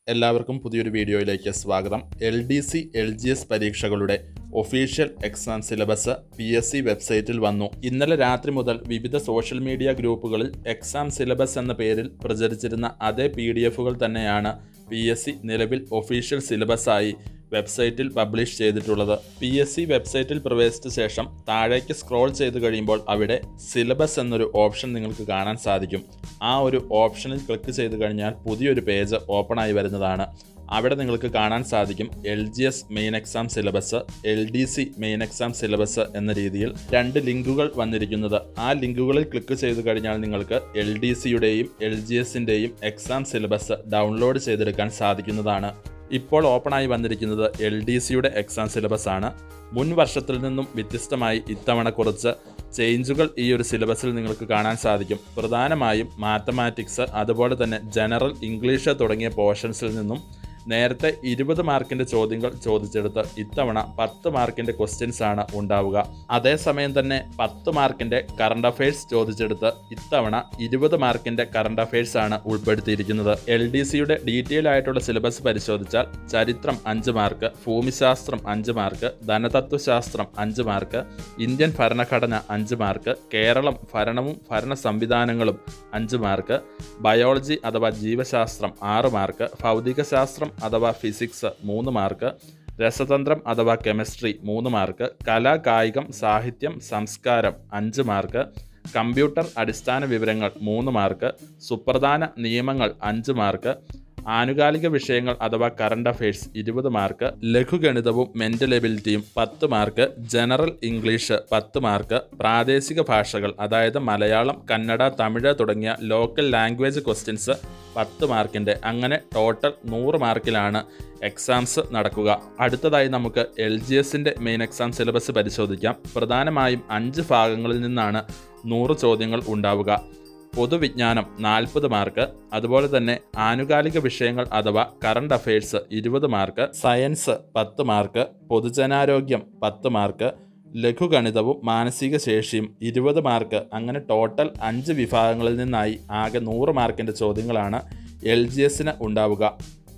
എല്ലാവർക്കും പുതിയൊരു വീഡിയോയിലേക്ക് സ്വാഗതം L D C L G S പരീക്ഷകളുടെ official exam syllabus P S C വെബ്സൈറ്റിൽ വന്നു ഇന്നലെ രാത്രി മുതൽ വിവിധ സോഷ്യൽ മീഡിയ ഗ്രൂപ്പുകളിൽ എക്സാം സിലബസ് എന്ന പേരിൽ പ്രചരിച്ചിരുന്ന അതേ പി ഡി എഫുകൾ തന്നെയാണ് പി എസ് സി നിലവിൽ ഒഫീഷ്യൽ സിലബസായി വെബ്സൈറ്റിൽ പബ്ലിഷ് ചെയ്തിട്ടുള്ളത് പി എസ് സി വെബ്സൈറ്റിൽ പ്രവേശിച്ച ശേഷം താഴേക്ക് സ്ക്രോൾ ചെയ്ത് കഴിയുമ്പോൾ അവിടെ സിലബസ് എന്നൊരു ഓപ്ഷൻ നിങ്ങൾക്ക് കാണാൻ സാധിക്കും ആ ഒരു ഓപ്ഷനിൽ ക്ലിക്ക് ചെയ്ത് കഴിഞ്ഞാൽ പുതിയൊരു പേജ് ഓപ്പൺ ആയി വരുന്നതാണ് അവിടെ നിങ്ങൾക്ക് കാണാൻ സാധിക്കും L G S main exam syllabus L D C main exam syllabus എന്ന രീതിയിൽ രണ്ട് ലിങ്കുകൾ വന്നിരിക്കുന്നത് ആ ലിങ്കുകളിൽ ക്ലിക്ക് ചെയ്ത് കഴിഞ്ഞാൽ നിങ്ങൾക്ക് എൽ ഡി സിയുടെയും എൽ ജി എസിൻ്റെയും എക്സാം സിലബസ് ഡൗൺലോഡ് ചെയ്തെടുക്കാൻ സാധിക്കുന്നതാണ് ഇപ്പോൾ ഓപ്പണായി വന്നിരിക്കുന്നത് എൽ ഡി സിയുടെ എക്സാം സിലബസ് ആണ് മുൻ വർഷത്തിൽ നിന്നും വ്യത്യസ്തമായി ഇത്തവണ കുറച്ച് ചേഞ്ചുകൾ ഈ ഒരു സിലബസിൽ നിങ്ങൾക്ക് കാണാൻ സാധിക്കും പ്രധാനമായും മാത്തമാറ്റിക്സ് അതുപോലെ തന്നെ ജനറൽ ഇംഗ്ലീഷ് തുടങ്ങിയ പോർഷൻസിൽ നിന്നും നേരത്തെ ഇരുപത് മാർക്കിൻ്റെ ചോദ്യങ്ങൾ ചോദിച്ചെടുത്ത് ഇത്തവണ പത്ത് മാർക്കിൻ്റെ ക്വസ്റ്റ്യൻസ് ആണ് ഉണ്ടാവുക അതേസമയം തന്നെ പത്ത് മാർക്കിൻ്റെ കറണ്ട് അഫയേഴ്സ് ചോദിച്ചെടുത്ത് ഇത്തവണ ഇരുപത് മാർക്കിൻ്റെ കറണ്ട് അഫയേഴ്സ് ആണ് ഉൾപ്പെടുത്തിയിരിക്കുന്നത് എൽ ഡി സിയുടെ ഡീറ്റെയിൽ ആയിട്ടുള്ള സിലബസ് പരിശോധിച്ചാൽ ചരിത്രം അഞ്ച് മാർക്ക് ഭൂമിശാസ്ത്രം അഞ്ച് മാർക്ക് ധനതത്വശാസ്ത്രം അഞ്ച് മാർക്ക് ഇന്ത്യൻ ഭരണഘടന അഞ്ച് മാർക്ക് കേരളം ഭരണവും ഭരണ സംവിധാനങ്ങളും അഞ്ച് മാർക്ക് ബയോളജി അഥവാ ജീവശാസ്ത്രം ആറ് മാർക്ക് ഭൗതികശാസ്ത്രം അഥവാ ഫിസിക്സ് മൂന്ന് മാർക്ക് രസതന്ത്രം അഥവാ കെമിസ്ട്രി മൂന്ന് മാർക്ക് കല കായികം സാഹിത്യം സംസ്കാരം അഞ്ച് മാർക്ക് കമ്പ്യൂട്ടർ അടിസ്ഥാന വിവരങ്ങൾ മൂന്ന് മാർക്ക് സുപ്രധാന നിയമങ്ങൾ അഞ്ച് മാർക്ക് ആനുകാലിക വിഷയങ്ങൾ അഥവാ കറണ്ട് അഫയേഴ്സ് ഇരുപത് മാർക്ക് ലഘുഗണിതവും മെൻ്റൽ എബിലിറ്റിയും പത്ത് മാർക്ക് ജനറൽ ഇംഗ്ലീഷ് പത്ത് മാർക്ക് പ്രാദേശിക ഭാഷകൾ അതായത് മലയാളം കന്നഡ തമിഴ് തുടങ്ങിയ ലോക്കൽ ലാംഗ്വേജ് ക്വസ്റ്റ്യൻസ് പത്ത് മാർക്കിൻ്റെ അങ്ങനെ ടോട്ടൽ നൂറ് മാർക്കിലാണ് എക്സാംസ് നടക്കുക അടുത്തതായി നമുക്ക് എൽ ജി എസിൻ്റെ മെയിൻ എക്സാം സിലബസ് പരിശോധിക്കാം പ്രധാനമായും അഞ്ച് ഭാഗങ്ങളിൽ നിന്നാണ് നൂറ് ചോദ്യങ്ങൾ ഉണ്ടാവുക പൊതുവിജ്ഞാനം നാൽപ്പത് മാർക്ക് അതുപോലെ തന്നെ ആനുകാലിക വിഷയങ്ങൾ അഥവാ കറണ്ട് അഫയേഴ്സ് ഇരുപത് മാർക്ക് സയൻസ് പത്ത് മാർക്ക് പൊതുജനാരോഗ്യം പത്ത് മാർക്ക് ലഘുഗണിതവും മാനസിക ശേഷിയും ഇരുപത് മാർക്ക് അങ്ങനെ ടോട്ടൽ അഞ്ച് വിഭാഗങ്ങളിൽ നിന്നായി ആകെ നൂറ് മാർക്കിൻ്റെ ചോദ്യങ്ങളാണ് എൽ ജി എസിന് ഉണ്ടാവുക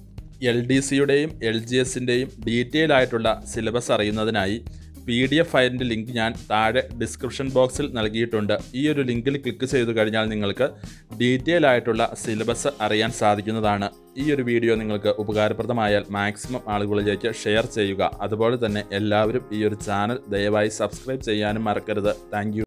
എൽ ഡി സിയുടെയും എൽ ജി എസിൻ്റെയും ഡീറ്റെയിൽ ആയിട്ടുള്ള സിലബസ് അറിയുന്നതിനായി പി ഡി എഫ് ഫയലിൻ്റെ ലിങ്ക് ഞാൻ താഴെ ഡിസ്ക്രിപ്ഷൻ ബോക്സിൽ നൽകിയിട്ടുണ്ട് ഈ ഒരു ലിങ്കിൽ ക്ലിക്ക് ചെയ്തു കഴിഞ്ഞാൽ നിങ്ങൾക്ക് ഡീറ്റെയിൽ ആയിട്ടുള്ള സിലബസ് അറിയാൻ സാധിക്കുന്നതാണ് ഈ ഒരു വീഡിയോ നിങ്ങൾക്ക് ഉപകാരപ്രദമായാൽ മാക്സിമം ആളുകളിലേക്ക് ഷെയർ ചെയ്യുക അതുപോലെ തന്നെ എല്ലാവരും ഈ ഒരു ചാനൽ ദയവായി സബ്സ്ക്രൈബ് ചെയ്യാനും മറക്കരുത് താങ്ക്